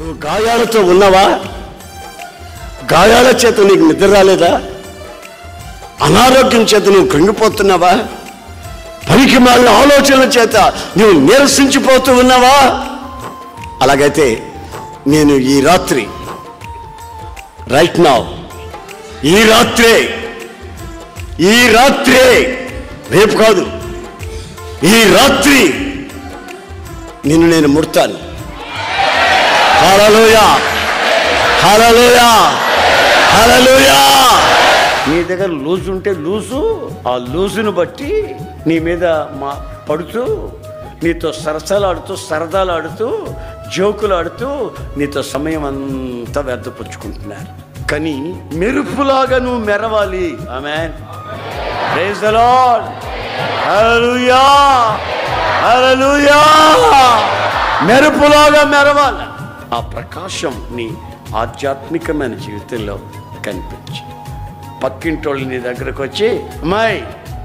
నువ్వు గాయాలతో ఉన్నావా గాయాల చేత నీకు నిద్ర రాలేదా అనారోగ్యం చేత నువ్వు కృంగిపోతున్నావా పనికి మాలిన ఆలోచనల చేత నువ్వు నిరసించిపోతూ ఉన్నావా అలాగైతే నేను ఈ రాత్రి రైట్ నౌ ఈ రాత్రే ఈ రాత్రే రేపు కాదు ఈ రాత్రి నిన్ను నేను ముడతాను హల్లెలూయా హల్లెలూయా హల్లెలూయా నీ దగ్గర లూజు ఉంటే లూజు ఆ లూజును బట్టి నీ మీద మా పడుతూ నీతో సరసలాడుతూ సరదాలు ఆడుతూ జోకులు ఆడుతూ నీతో సమయం అంతా వ్యర్థపుచ్చుకుంటున్నారు కానీ మెరుపులాగా నువ్వు మెరవాలి ఆమె praise the lord hallelujah hallelujah మెరుపులాగా మెరవాలి ఆ ప్రకాశం నీ ఆధ్యాత్మికమైన జీవితంలో కనిపించి పక్కింటోళ్ళు నీ దగ్గరకు వచ్చి అమ్మాయి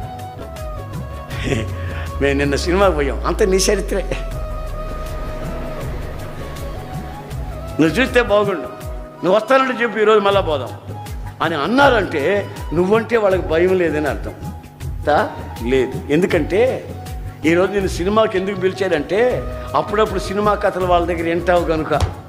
మేము నిన్న సినిమాకి పోయాం అంత నీ చరిత్రే నువ్వు చూస్తే బాగుండు నువ్వు వస్తానంటే చెప్పు ఈరోజు మళ్ళా పోదాం అని అన్నారంటే నువ్వంటే వాళ్ళకి భయం లేదని అర్థం తా? లేదు ఎందుకంటే ఈరోజు నేను సినిమాకి ఎందుకు పిలిచాడంటే అప్పుడప్పుడు సినిమా కథలు వాళ్ళ దగ్గర వింటావు కనుక